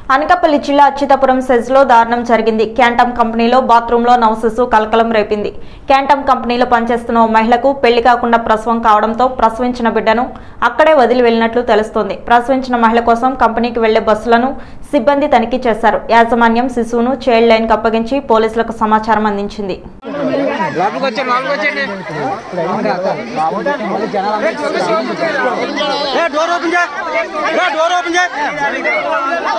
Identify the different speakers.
Speaker 1: అనకాపల్లి జిల్లా అచ్యుతాపురం సెజ్ లో దారుణం జరిగింది క్యాంటమ్ కంపెనీలో బాత్రూమ్ లో నవశిశు కలకలం రేపింది క్యాంటమ్ కంపెనీలో పనిచేస్తున్న ఓ మహిళకు పెళ్లి కాకుండా ప్రసవం కావడంతో ప్రసవించిన బిడ్డను అక్కడే వదిలి వెళ్లినట్లు తెలుస్తోంది ప్రసవించిన మహిళ కోసం కంపెనీకి వెళ్లే బస్సులను సిబ్బంది తనిఖీ చేశారు యాజమాన్యం శిశువును చైల్డ్ లైన్ కు అప్పగించి పోలీసులకు సమాచారం అందించింది
Speaker 2: లోపలికి వచ్చండి లోపలికి వచ్చండి ఏ, డోర్ ఓపెన్ చేయి ఏ, డోర్ ఓపెన్ చేయి